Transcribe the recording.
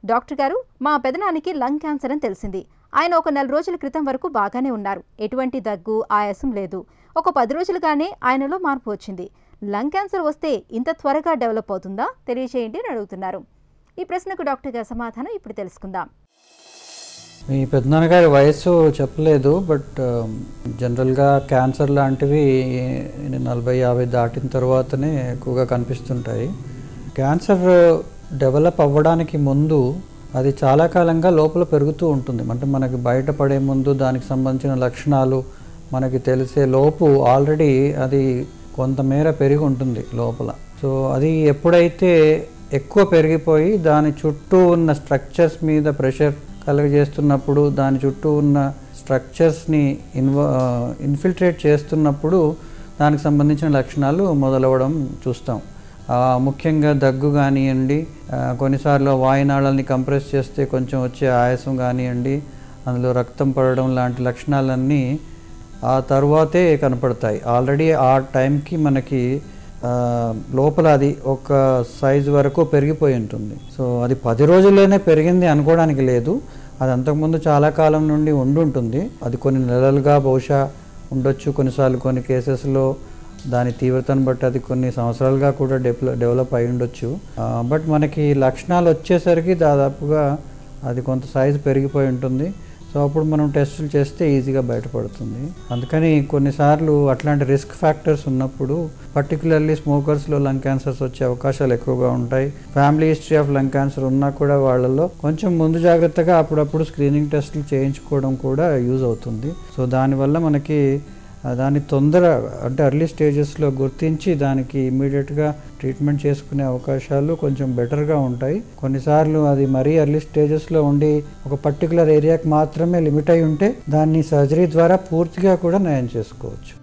doctor గారు మా పెదనానికి lung cancer అని తెలిసింది ఆయన ఒక నెల రోజుల క్రితం వరకు బాగానే ఉన్నారు ఎటువంటి దగ్గు ఆయాసం లేదు ఒక పది రోజులుగానే ఆయనలో మార్పు వచ్చింది లంగ్ క్యాన్సర్ వస్తే ఇంత త్వరగా డెవలప్ అవుతుందా తెలియచేయండి అని అడుగుతున్నారు ఈ ప్రశ్నకు డాక్టర్ గారి సమాధానం ఇప్పుడు తెలుసుకుందాం మీ పెద్దనాన్నగారి వయస్సు చెప్పలేదు బట్ జనరల్గా క్యాన్సర్ లాంటివి నలభై యాభై దాటిన తర్వాతనే ఎక్కువగా కనిపిస్తుంటాయి క్యాన్సర్ డెవలప్ అవ్వడానికి ముందు అది చాలా కాలంగా లోపల పెరుగుతూ ఉంటుంది అంటే మనకి బయటపడే ముందు దానికి సంబంధించిన లక్షణాలు మనకి తెలిసే లోపు ఆల్రెడీ అది కొంతమేర పెరిగి ఉంటుంది లోపల సో అది ఎప్పుడైతే ఎక్కువ పెరిగిపోయి దాని చుట్టూ ఉన్న స్ట్రక్చర్స్ మీద ప్రెషర్ కలుగజేస్తున్నప్పుడు దాని చుట్టూ ఉన్న స్ట్రక్చర్స్ని ఇన్వ ఇన్ఫిల్ట్రేట్ చేస్తున్నప్పుడు దానికి సంబంధించిన లక్షణాలు మొదలవ్వడం చూస్తాం ఆ, ముఖ్యంగా దగ్గు కానివ్వండి ఆ, కొన్నిసార్లు వాయునాళాలని కంప్రెస్ చేస్తే కొంచెం వచ్చే ఆయాసం కానివ్వండి అందులో రక్తం పడడం లాంటి లక్షణాలన్నీ ఆ తర్వాతే కనపడతాయి ఆల్రెడీ ఆ టైంకి మనకి ఆ, లోపల అది ఒక సైజు వరకు పెరిగిపోయి ఉంటుంది సో అది పది రోజుల్లోనే పెరిగింది అనుకోవడానికి లేదు అది అంతకుముందు చాలా కాలం నుండి ఉండి ఉంటుంది అది కొన్ని నెలలుగా బహుశా ఉండొచ్చు కొన్నిసార్లు కొన్ని కేసెస్లో దాని తీవ్రతను బట్టి అది కొన్ని సంవత్సరాలుగా కూడా డెవలప్ డెవలప్ అయి ఉండొచ్చు ఆ, బట్ మనకి లక్షణాలు వచ్చేసరికి దాదాపుగా అది కొంత సైజు పెరిగిపోయి ఉంటుంది సో అప్పుడు మనం టెస్టులు చేస్తే ఈజీగా బయటపడుతుంది అందుకని కొన్నిసార్లు అట్లాంటి రిస్క్ ఫ్యాక్టర్స్ ఉన్నప్పుడు పర్టికులర్లీ స్మోకర్స్లో లంగ్ క్యాన్సర్స్ వచ్చే అవకాశాలు ఎక్కువగా ఉంటాయి family history of lung cancer ఉన్నా కూడా వాళ్ళలో కొంచెం ముందు జాగ్రత్తగా అప్పుడప్పుడు స్క్రీనింగ్ టెస్టులు చేయించుకోవడం కూడా యూజ్ అవుతుంది సో దానివల్ల మనకి ఆ, దాన్ని తొందర అంటే ఎర్లీ స్టేజెస్లో గుర్తించి దానికి ఇమీడియట్గా ట్రీట్మెంట్ చేసుకునే అవకాశాలు కొంచెం బెటర్గా ఉంటాయి కొన్నిసార్లు అది మరీ ఎర్లీ స్టేజెస్లో ఉండి ఒక పర్టికులర్ ఏరియాకి మాత్రమే లిమిట్ అయి ఉంటే దాన్ని సర్జరీ ద్వారా పూర్తిగా కూడా నయం చేసుకోవచ్చు